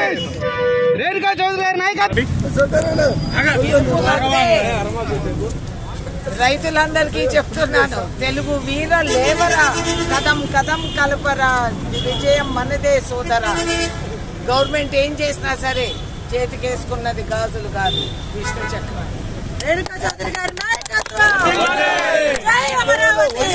రేణుకా చౌదరి గారి నాయకత్వం రైతులందరికీ చెప్తున్నాను తెలుగు వీర లేవరా కదం కదం కలపరా విజయం మనదే సోదరా గవర్నమెంట్ ఏం చేసినా సరే చేతికేసుకున్నది గాజులు కాదు విష్ణు చక్రం రేణుకా చౌదరి గారి నాయకత్వం జై అమరావతి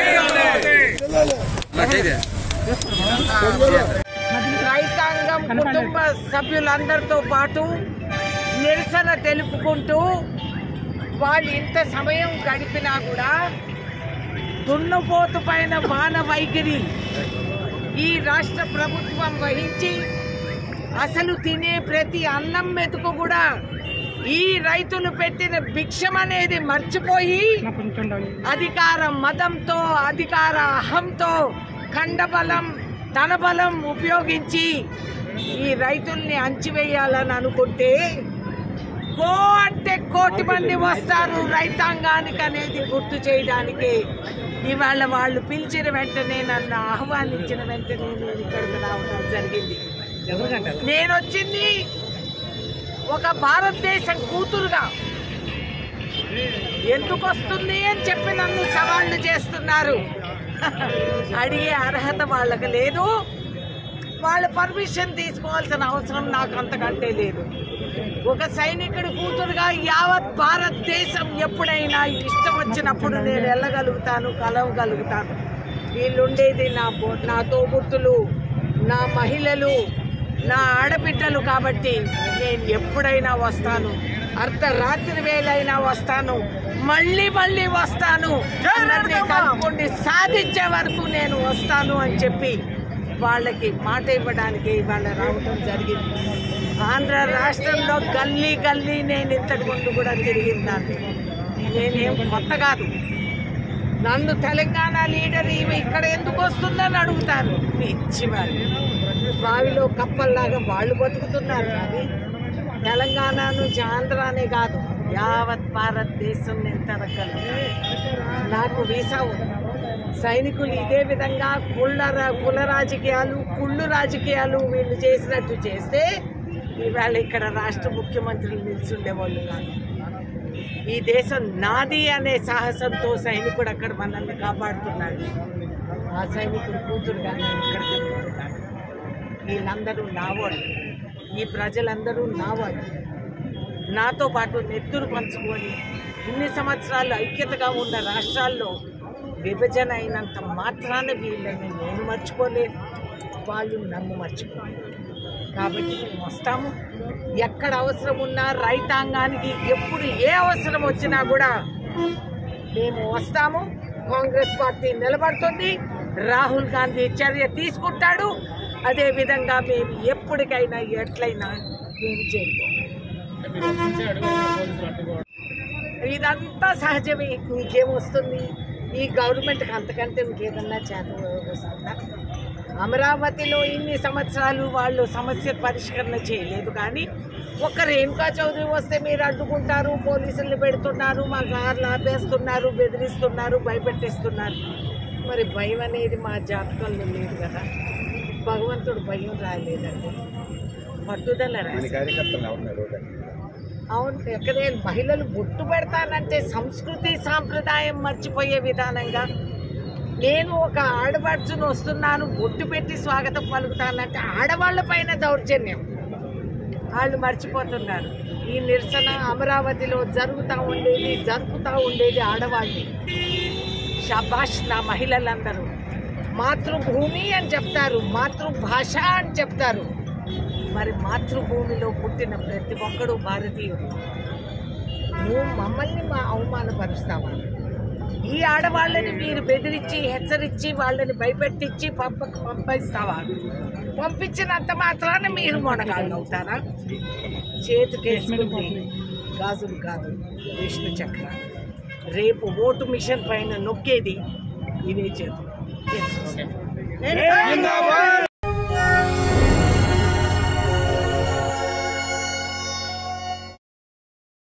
రైతాంగం కుటుంబ సభ్యులందరితో పాటు నిరసన తెలుపుకుంటూ వాళ్ళు ఇంత సమయం గడిపినా కూడా దున్నపోతు పైన వాన వైఖరి ఈ రాష్ట్ర ప్రభుత్వం వహించి అసలు తినే ప్రతి అన్నం మెతుకు కూడా ఈ రైతులు పెట్టిన భిక్షం అనేది మర్చిపోయి అధికార మదంతో అధికార అహంతో కండబలం తన బలం ఉపయోగించి ఈ రైతుల్ని అంచివేయాలని అనుకుంటే కో అంటే కోటి మంది వస్తారు రైతాంగానికి అనేది గుర్తు చేయడానికి ఇవాళ వాళ్ళు పిలిచిన వెంటనే నన్ను ఆహ్వానించిన వెంటనే నేను ఇక్కడికి రావడం జరిగింది నేను వచ్చింది ఒక భారతదేశం కూతురుగా ఎందుకు వస్తుంది అని చెప్పి నన్ను సవాళ్లు చేస్తున్నారు అడిగే అర్హత వాళ్ళకి లేదు వాళ్ళ పర్మిషన్ తీసుకోవాల్సిన అవసరం నాకు అంతకంటే లేదు ఒక సైనికుడి కూతురుగా యావత్ భారతదేశం ఎప్పుడైనా ఇష్టం వచ్చినప్పుడు నేను వెళ్ళగలుగుతాను కలవగలుగుతాను వీళ్ళుండేది నా బో- నా తోబుట్టులు నా మహిళలు నా ఆడబిడ్డలు కాబట్టి నేను ఎప్పుడైనా వస్తాను అర్ధరాత్రి వేలైనా వస్తాను మళ్ళీ మళ్ళీ వస్తాను నన్ను కలుపుకొని సాధించే వరకు నేను వస్తాను అని చెప్పి వాళ్ళకి మాట ఇవ్వడానికి ఇవాళ రావడం జరిగింది ఆంధ్ర రాష్ట్రంలో గల్లీ గల్లీ నేను ఇంతకు ముందు కూడా తిరిగిందాన్ని నేనేం కొత్త కాదు నన్ను తెలంగాణ లీడర్ ఈమె ఇక్కడ ఎందుకు వస్తుందని అడుగుతారు పిచ్చి వాళ్ళు బావిలో కప్పల్లాగా వాళ్ళు బతుకుతున్నారు కానీ తెలంగాణ నుంచి ఆంధ్రానే కాదు యావత్ భారతదేశం నేను తిరగలను నాకు వీసా ఉంది సైనికులు ఇదే విధంగా కుళ్ళ రా- కుల రాజకీయాలు కుళ్ళు రాజకీయాలు వీళ్ళు చేసినట్టు చేస్తే ఇవాళ ఇక్కడ రాష్ట్ర ముఖ్యమంత్రులు నిల్చుండేవాళ్ళు కాదు ఈ దేశం నాది అనే సాహసంతో సైనికుడు అక్కడ మనల్ని కాపాడుతున్నాడు ఆ సైనికుడు కూతురుగా నేను ఇక్కడ తిరుగుతున్నాను వీళ్ళందరూ నావాళ్ళు ఈ ప్రజలందరూ నావాళ్ళు నాతో పాటు నెత్తురు పంచుకొని ఇన్ని సంవత్సరాలు ఐక్యతగా ఉన్న రాష్ట్రాల్లో విభజన అయినంత మాత్రాన వీళ్ళని నేను మర్చిపోలేదు వాళ్ళు నన్ను మర్చిపోలేదు కాబట్టి మేము వస్తాము ఎక్కడ అవసరం ఉన్నా రైతాంగానికి ఎప్పుడు ఏ అవసరం వచ్చినా కూడా మేము వస్తాము కాంగ్రెస్ పార్టీ నిలబడుతుంది రాహుల్ గాంధీ చర్య తీసుకుంటాడు అదే విధంగా మేము ఎప్పటికైనా ఎట్లయినా మేము చేరుకోం ఇదంతా సహజమే ఇంకేమొస్తుంది ఈ గవర్నమెంట్కి అంతకంటే ఇంకేదన్నా చేత వస్తుందా అమరావతిలో ఇన్ని సంవత్సరాలు వాళ్ళు సమస్య పరిష్కరణ చేయలేదు కానీ ఒక్క రేణుకా చౌదరి వస్తే మీరు అడ్డుకుంటారు పోలీసుల్ని పెడుతున్నారు మా కార్లు ఆపేస్తున్నారు బెదిరిస్తున్నారు భయపెట్టిస్తున్నారు మరి భయం అనేది మా జాతకంలో లేదు కదా భగవంతుడు భయం రాలేదండి పట్టుదల రాశాడు. అవును ఎక్కడే మహిళలు బొట్టు పెడతానంటే సంస్కృతి సాంప్రదాయం మర్చిపోయే విధానంగా నేను ఒక ఆడపడుచును వస్తున్నాను బొట్టు పెట్టి స్వాగతం పలుకుతానంటే ఆడవాళ్ళ పైన దౌర్జన్యం వాళ్ళు మర్చిపోతున్నారు ఈ నిరసన అమరావతిలో జరుగుతూ ఉండేది జరుపుతూ ఉండేది ఆడవాళ్ళని షాబాష్ నా మహిళలందరూ మాతృభూమి అని చెప్తారు మాతృభాష అని చెప్తారు మరి మాతృభూమిలో పుట్టిన ప్రతి ఒక్కడు భారతీయుడు నువ్వు మమ్మల్ని మా అవమానపరుస్తావా ఈ ఆడవాళ్ళని మీరు బెదిరించి హెచ్చరించి వాళ్ళని భయపెట్టించి పంప పంపిస్తావా పంపించినంత మాత్రాన మీరు మొనగాళ్ళు అవుతారా చేతికేసుకుంది గాజులు కాదు విష్ణు చక్ర రేపు ఓటు మిషన్ పైన నొక్కేది ఇదే చేతులు తెలుసుకోండి.